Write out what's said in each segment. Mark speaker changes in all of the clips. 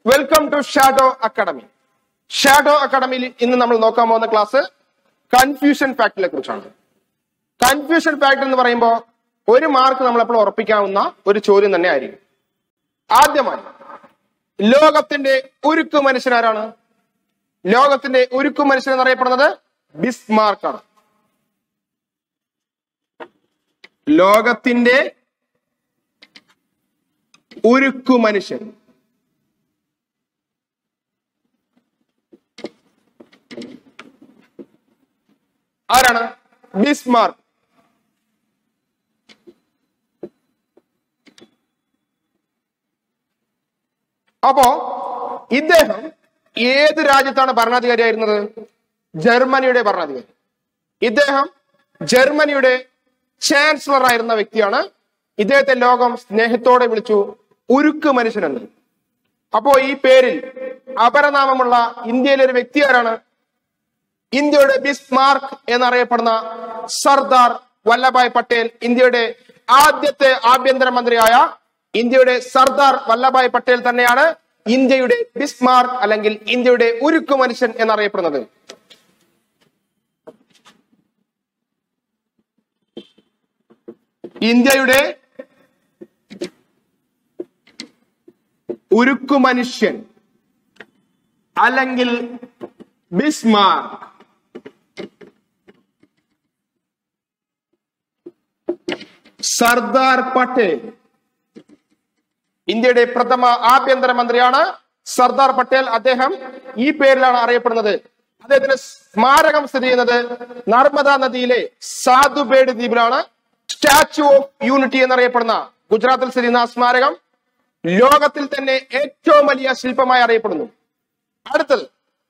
Speaker 1: welcome to shadow academy shadow അക്കാഡമിയിൽ ഇന്ന് നമ്മൾ നോക്കാൻ പോകുന്ന ക്ലാസ് കൺഫ്യൂഷൻ ഫാക്ടിനെ കുറിച്ചാണ് കൺഫ്യൂഷൻ ഫാക്ട് എന്ന് പറയുമ്പോൾ ഒരു മാർക്ക് നമ്മളെപ്പോൾ ഉറപ്പിക്കാവുന്ന ഒരു ചോദ്യം തന്നെ ആയിരിക്കും ആദ്യമായി ലോകത്തിന്റെ ഉരുക്കു മനുഷ്യനാരാണ് ലോകത്തിന്റെ ഉരുക്കു മനുഷ്യൻ എന്നറിയപ്പെടുന്നത് ബിസ്മാർക്കാണ് ലോകത്തിന്റെ ഉരുക്കു മനുഷ്യൻ ആരാണ് ബിസ്മാർക്ക് അപ്പോ ഇദ്ദേഹം ഏത് രാജ്യത്താണ് ഭരണാധികാരിയായിരുന്നത് ജർമ്മനിയുടെ ഭരണാധികാരി ഇദ്ദേഹം ജർമ്മനിയുടെ ചാൻസലർ ആയിരുന്ന വ്യക്തിയാണ് ഇദ്ദേഹത്തെ ലോകം സ്നേഹത്തോടെ വിളിച്ചു ഉരുക്ക് മനുഷ്യനെന്ന് അപ്പോ ഈ പേരിൽ അപരനാമമുള്ള ഇന്ത്യയിലെ ഒരു വ്യക്തി ആരാണ് ഇന്ത്യയുടെ ബിസ്മാർക്ക് എന്നറിയപ്പെടുന്ന സർദാർ വല്ലഭായ് പട്ടേൽ ഇന്ത്യയുടെ ആദ്യത്തെ ആഭ്യന്തരമന്ത്രിയായ ഇന്ത്യയുടെ സർദാർ വല്ലഭായ് പട്ടേൽ തന്നെയാണ് ഇന്ത്യയുടെ ബിസ്മാർക്ക് അല്ലെങ്കിൽ ഇന്ത്യയുടെ ഉരുക്കു മനുഷ്യൻ എന്നറിയപ്പെടുന്നത് ഇന്ത്യയുടെ ഉരുക്കു മനുഷ്യൻ അല്ലെങ്കിൽ ബിസ്മാർക്ക് സർദാർ പട്ടേൽ ഇന്ത്യയുടെ പ്രഥമ ആഭ്യന്തരമന്ത്രിയാണ് സർദാർ പട്ടേൽ അദ്ദേഹം ഈ പേരിലാണ് അറിയപ്പെടുന്നത് അദ്ദേഹത്തിന്റെ സ്മാരകം സ്ഥിതി ചെയ്യുന്നത് നർമ്മദ നദിയിലെ സാധുബേഡ് ദ്വീപിലാണ് സ്റ്റാച്യു ഓഫ് യൂണിറ്റി എന്നറിയപ്പെടുന്ന ഗുജറാത്തിൽ സ്ഥിതി ചെയ്യുന്ന ആ സ്മാരകം ലോകത്തിൽ തന്നെ ഏറ്റവും വലിയ ശില്പമായി അറിയപ്പെടുന്നു അടുത്തത്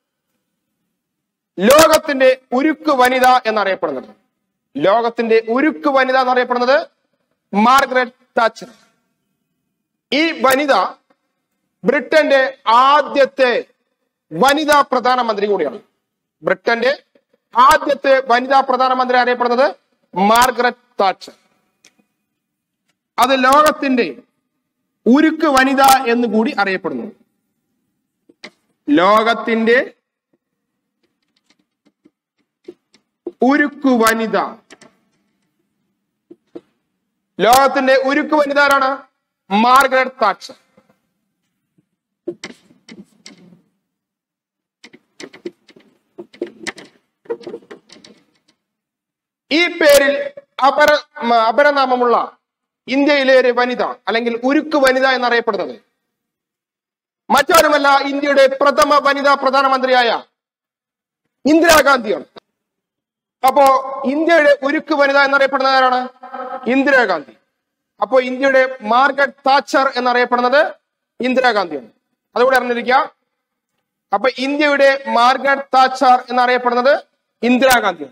Speaker 1: ലോകത്തിന്റെ ഉരുക്ക് വനിത എന്നറിയപ്പെടുന്നത് ലോകത്തിന്റെ ഉരുക്ക് വനിത എന്നറിയപ്പെടുന്നത് മാർഗരറ്റ് താച്ചർ ഈ വനിത ബ്രിട്ടന്റെ ആദ്യത്തെ വനിതാ പ്രധാനമന്ത്രി കൂടിയാണ് ബ്രിട്ടന്റെ ആദ്യത്തെ വനിതാ പ്രധാനമന്ത്രി അറിയപ്പെടുന്നത് മാർഗരറ്റ് താച്ചർ അത് ലോകത്തിന്റെ ഉരുക്ക് വനിത എന്ന് കൂടി അറിയപ്പെടുന്നു ലോകത്തിന്റെ ഉരുക്കു വനിത ലോകത്തിന്റെ ഉരുക്കു വനിത ആരാണ് മാർഗരറ്റ് താച്ചർ ഈ പേരിൽ അപര മ- അപരനാമമുള്ള ഇന്ത്യയിലെ ഒരു വനിത അല്ലെങ്കിൽ ഉരുക്ക് വനിത എന്നറിയപ്പെടുന്നത് മറ്റാരുമല്ല ഇന്ത്യയുടെ പ്രഥമ വനിതാ പ്രധാനമന്ത്രിയായ ഇന്ദിരാഗാന്ധിയാണ് അപ്പോ ഇന്ത്യയുടെ ഉരുക്ക് വനിത എന്നറിയപ്പെടുന്നത് ആരാണ് ഇന്ദിരാഗാന്ധി അപ്പോ ഇന്ത്യയുടെ മാർഗരറ്റ് താച്ചർ എന്നറിയപ്പെടുന്നത് ഇന്ദിരാഗാന്ധിയാണ് അതുകൂടെ അറിഞ്ഞിരിക്കുക അപ്പൊ ഇന്ത്യയുടെ മാർഗരറ്റ് താച്ചർ എന്നറിയപ്പെടുന്നത് ഇന്ദിരാഗാന്ധിയാണ്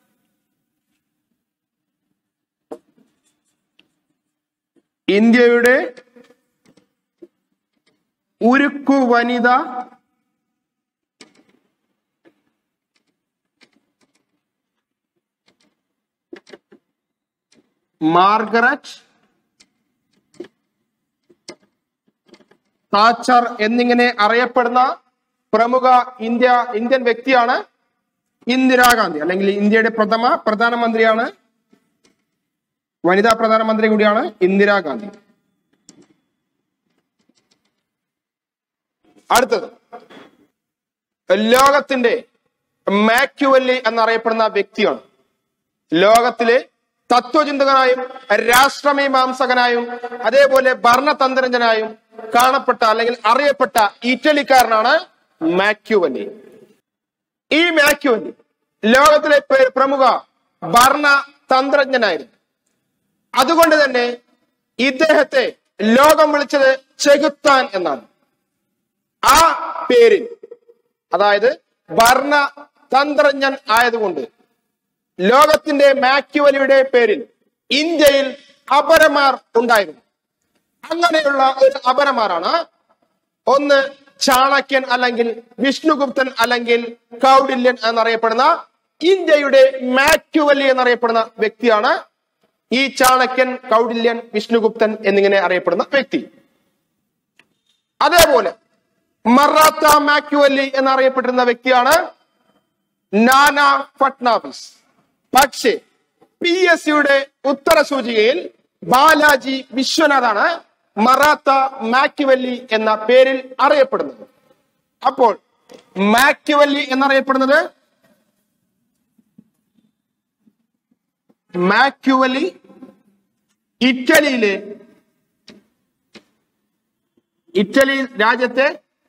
Speaker 1: ഇന്ത്യയുടെ ഉരുക്കു വനിത മാർഗരറ്റ് താച്ചർ എന്നിങ്ങനെ അറിയപ്പെടുന്ന പ്രമുഖ ഇന്ത്യ ഇന്ത്യൻ വ്യക്തിയാണ് ഇന്ദിരാഗാന്ധി അല്ലെങ്കിൽ ഇന്ത്യയുടെ പ്രഥമ പ്രധാനമന്ത്രിയാണ് വനിതാ പ്രധാനമന്ത്രി കൂടിയാണ് ഇന്ദിരാഗാന്ധി അടുത്തത് ലോകത്തിന്റെ മാക്യുവല്ലി എന്നറിയപ്പെടുന്ന വ്യക്തിയാണ് ലോകത്തിലെ തത്വചിന്തകനായും രാഷ്ട്രമീമാംസകനായും അതേപോലെ ഭരണതന്ത്രജ്ഞനായും കാണപ്പെട്ട അല്ലെങ്കിൽ അറിയപ്പെട്ട ഇറ്റലിക്കാരനാണ് മാക്യുവല്ലി ഈ മാക്യുവല്ലി ലോകത്തിലെ പേ- പ്രമുഖ ഭരണതന്ത്രജ്ഞനായിരുന്നു അതുകൊണ്ട് തന്നെ ഇദ്ദേഹത്തെ ലോകം വിളിച്ചത് ചെകുത്താൻ എന്നാണ് ആ പേരിൽ അതായത് ഭരണതന്ത്രജ്ഞൻ ആയതുകൊണ്ട് ലോകത്തിന്റെ മാക്യുവലിയുടെ പേരിൽ ഇന്ത്യയിൽ അപരമാർ ഉണ്ടായിരുന്നു അങ്ങനെയുള്ള ഒരു അപരമാരാണ് ഒന്ന് ചാണക്യൻ അല്ലെങ്കിൽ വിഷ്ണുഗുപ്തൻ അല്ലെങ്കിൽ കൗഡില്യൻ എന്നറിയപ്പെടുന്ന ഇന്ത്യയുടെ മാക്യുവലി എന്നറിയപ്പെടുന്ന വ്യക്തിയാണ് ഈ ചാണക്യൻ കൗഡില്യൻ വിഷ്ണുഗുപ്തൻ എന്നിങ്ങനെ അറിയപ്പെടുന്ന വ്യക്തി അതേപോലെ മറാത്ത മാക്യുവല്ലി എന്നറിയപ്പെട്ടിരുന്ന വ്യക്തിയാണ് നാന ഫട്നാവിസ് പക്ഷേ പി എസ് സിയുടെ ഉത്തര സൂചികയിൽ ബാലാജി വിശ്വനാഥാണ് മറാത്ത മാക്യുവല്ലി എന്ന പേരിൽ അറിയപ്പെടുന്നത് അപ്പോൾ മാക്യുവല്ലി എന്നറിയപ്പെടുന്നത് മാക്യുവലി ഇറ്റലിയിലെ ഇറ്റലി രാജ്യത്തെ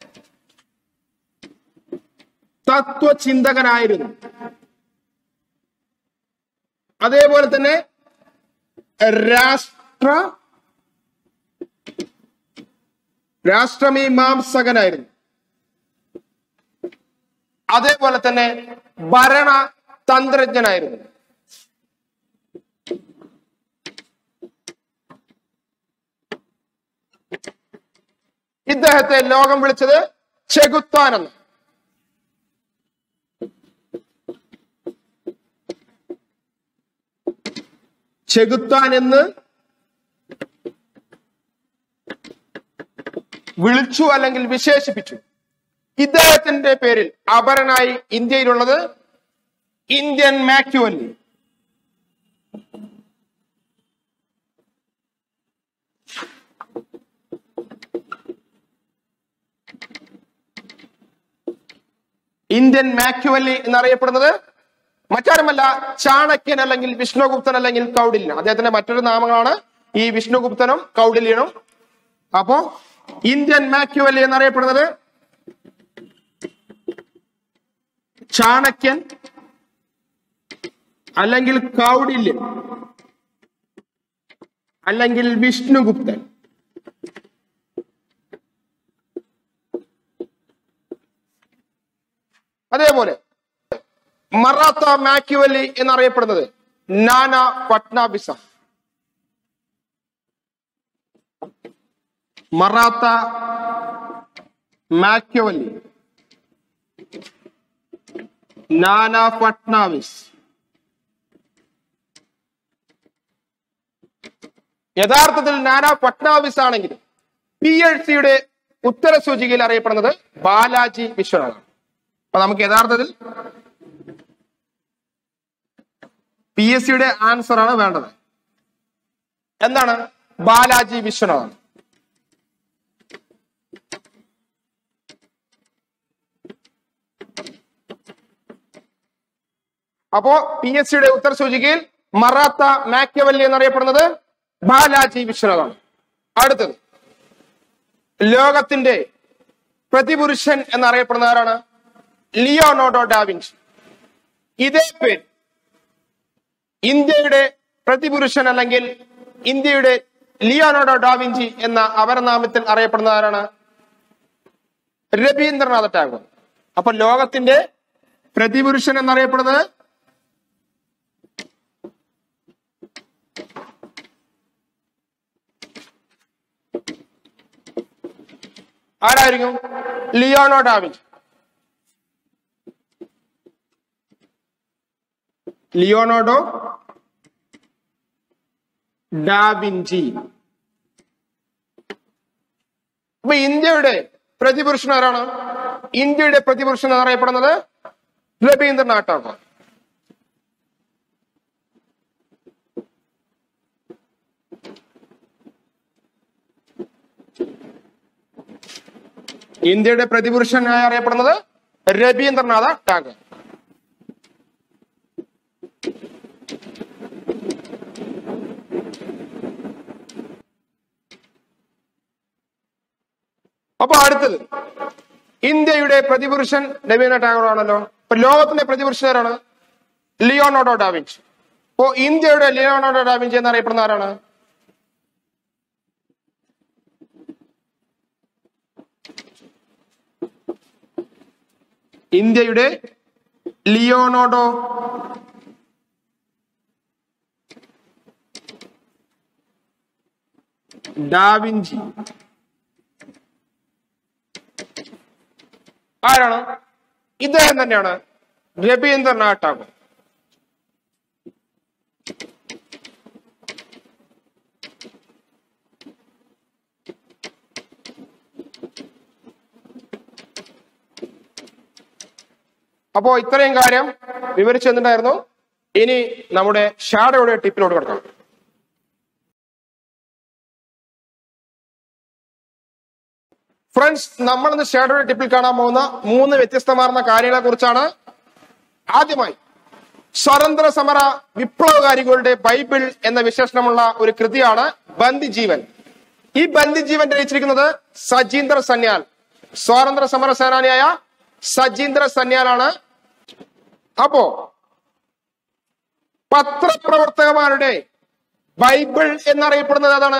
Speaker 1: തത്വചിന്തകനായിരുന്നു അതേപോലെ തന്നെ രാഷ്ട്ര രാഷ്ട്രമീമാംസകനായിരുന്നു അതേപോലെ തന്നെ ഭരണ തന്ത്രജ്ഞനായിരുന്നു ഇദ്ദേഹത്തെ ലോകം വിളിച്ചത് ചെകുത്താൻ എന്ന് ചെകുത്താൻ എന്ന് വിളിച്ചു അല്ലെങ്കിൽ വിശേഷിപ്പിച്ചു ഇദ്ദേഹത്തിന്റെ പേരിൽ അപരനായി ഇന്ത്യയിലുള്ളത് ഇന്ത്യൻ മാക്യുവല്ലി ഇന്ത്യൻ മാക്യുവല്ലി എന്നറിയപ്പെടുന്നത് മറ്റാരുമല്ല ചാണക്യൻ അല്ലെങ്കിൽ വിഷ്ണുഗുപ്തൻ അല്ലെങ്കിൽ കൗഡില്യൻ അദ്ദേഹത്തിന്റെ മറ്റൊരു നാമങ്ങളാണ് ഈ വിഷ്ണുഗുപ്തനും കൗഡില്യനും അപ്പോ ഇന്ത്യൻ മാക്യുവല്ലി എന്നറിയപ്പെടുന്നത് ചാണക്യൻ അല്ലെങ്കിൽ കൗഡില്യൻ അല്ലെങ്കിൽ വിഷ്ണുഗുപ്തൻ അതേപോലെ മറാത്ത മാക്യുവല്ലി എന്നറിയപ്പെടുന്നത് നാന ഫട്നാബിസ മറാത്ത മാക്യുവല്ലി നാന ഫട്നാവിസ് യഥാർത്ഥത്തിൽ നാനാ ഫട്നാവിസ് ആണെങ്കിൽ പി എച്ച് സിയുടെ ഉത്തര സൂചികയിൽ അറിയപ്പെടുന്നത് ബാലാജി വിശ്വനാഥാണ് അപ്പൊ നമുക്ക് യഥാർത്ഥത്തിൽ പി എസ് സിയുടെ ആൻസർ ആണ് വേണ്ടത് എന്താണ് ബാലാജി വിശ്വനാഥൻ അപ്പോ പി എസ് സിയുടെ ഉത്തര സൂചികയിൽ മറാത്ത മാക്യവല്ലി എന്നറിയപ്പെടുന്നത് ബാലാജി വിശ്വനാഥാണ് അടുത്തത് ലോകത്തിന്റെ പ്രതിപുരുഷൻ എന്നറിയപ്പെടുന്ന ആരാണ് ലിയോണോഡോ ഡാവിൻസി ഇതേ പേര് ഇന്ത്യയുടെ പ്രതിപുരുഷൻ അല്ലെങ്കിൽ ഇന്ത്യയുടെ ലിയോണോഡോ ഡാവിഞ്ചി എന്ന അപരനാമത്തിൽ അറിയപ്പെടുന്ന ആരാണ് രവീന്ദ്രനാഥ ടാഗോർ അപ്പൊ ലോകത്തിന്റെ പ്രതിപുരുഷൻ എന്നറിയപ്പെടുന്നത് ആരായിരിക്കും ലിയോണോ ഡാവിഞ്ചി ലിയോണോഡോ ഡാവിഞ്ചി അപ്പൊ ഇന്ത്യയുടെ പ്രതിപുരുഷൻ ആരാണ് ഇന്ത്യയുടെ പ്രതിപുരുഷൻ എന്നറിയപ്പെടുന്നത് രവീന്ദ്രനാഥ് ടാഗോർ ഇന്ത്യയുടെ പ്രതിപുരുഷനായി അറിയപ്പെടുന്നത് രവീന്ദ്രനാഥ ടാഗോർ അപ്പൊ അടുത്തത് ഇന്ത്യയുടെ പ്രതിപുരുഷൻ രവീന്ദ്രനാഥ ടാഗോർ ആണല്ലോ അപ്പൊ ലോകത്തിന്റെ പ്രതിപുരുഷൻ ആരാണ് ലിയോണോഡോ ഡാവിഞ്ചി അപ്പോ ഇന്ത്യയുടെ ലിയോണോഡോ ഡാവിഞ്ചി എന്നറിയപ്പെടുന്ന ആരാണ് ഇന്ത്യയുടെ ലിയോണോഡോ ഡാവിഞ്ചി ആരാണ് ഇദ്ദേഹം തന്നെയാണ് രവീന്ദ്രനാഥ് ടാഗോർ അപ്പോ ഇത്രയും കാര്യം വിവരിച്ചു തന്നിട്ടുണ്ടായിരുന്നു ഇനി നമ്മുടെ ഷാഡോയുടെ ടിപ്പിലോട്ട് കിടക്കാം ഫ്രണ്ട്സ് നമ്മൾ ഇന്ന് ഷാഡോയുടെ ടിപ്പിൽ കാണാൻ പോകുന്ന മൂന്ന് വ്യത്യസ്തമാർന്ന കാര്യങ്ങളെ കുറിച്ചാണ് ആദ്യമായി സ്വതന്ത്ര സമര വിപ്ലവകാരികളുടെ ബൈബിൾ എന്ന വിശേഷണമുള്ള ഒരു കൃതിയാണ് ബന്ദിജീവൻ ഈ ബന്ദിജീവൻ രചിച്ചിരിക്കുന്നത് സജീന്ദ്ര സന്യാൽ സ്വാതന്ത്ര്യ സമര സേനാനിയായ സജീന്ദ്ര സന്യാലാണ് അപ്പോ പത്രപ്രവർത്തകന്മാരുടെ ബൈബിൾ എന്നറിയപ്പെടുന്നത് ഏതാണ്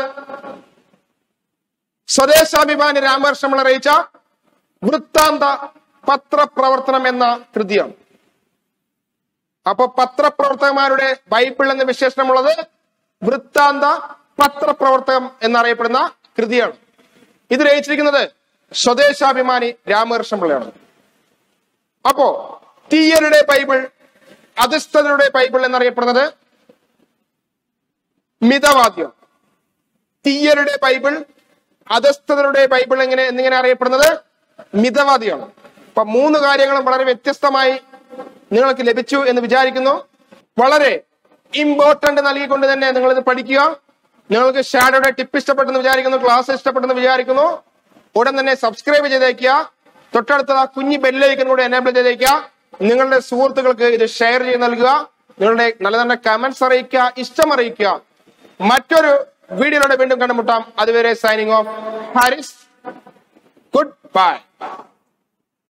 Speaker 1: സ്വദേശാഭിമാനി രാമകൃഷ്ണപിള്ള രചിച്ച വൃത്താന്ത പത്രപ്രവർത്തനം എന്ന കൃതിയാണ് അപ്പൊ പത്രപ്രവർത്തകന്മാരുടെ ബൈബിൾ എന്ന വിശേഷണമുള്ളത് വൃത്താന്ത പത്രപ്രവർത്തകം എന്നറിയപ്പെടുന്ന കൃതിയാണ് ഇത് രചിച്ചിരിക്കുന്നത് സ്വദേശാഭിമാനി രാമകൃഷ്ണപിള്ളയാണ് അപ്പോ തീയരുടെ ബൈബിൾ അധിഷ്ഠതരുടെ ബൈബിൾ എന്നറിയപ്പെടുന്നത് മിതവാദ്യം തീയരുടെ ബൈബിൾ അധസ്ഥതരുടെ ബൈബിൾ എങ്ങനെ എന്നിങ്ങനെ അറിയപ്പെടുന്നത് മിതവാദിയാണ് അപ്പൊ മൂന്ന് കാര്യങ്ങളും വളരെ വ്യത്യസ്തമായി നിങ്ങൾക്ക് ലഭിച്ചു എന്ന് വിചാരിക്കുന്നു വളരെ ഇമ്പോർട്ടന്റ് നൽകിക്കൊണ്ട് തന്നെ നിങ്ങൾ ഇത് പഠിക്കുക നിങ്ങൾക്ക് ഷാഡോയുടെ ടിപ്പ് ഇഷ്ടപ്പെട്ടെന്ന് വിചാരിക്കുന്നു ക്ലാസ് ഇഷ്ടപ്പെട്ടെന്ന് വിചാരിക്കുന്നു ഉടൻ തന്നെ സബ്സ്ക്രൈബ് ചെയ്തേക്കുക തൊട്ടടുത്ത ആ കുഞ്ഞു ബെല്ലൈക്കൻ കൂടെ എനേബിൾ ചെയ്തേക്കുക നിങ്ങളുടെ സുഹൃത്തുക്കൾക്ക് ഇത് ഷെയർ ചെയ്ത് നൽകുക നിങ്ങളുടെ നല്ല നല്ല കമന്റ്സ് അറിയിക്കുക ഇഷ്ടം അറിയിക്കുക മറ്റൊരു വീഡിയോയിലൂടെ വീണ്ടും കണ്ടുമുട്ടാം അതുവരെ signing off Haris good by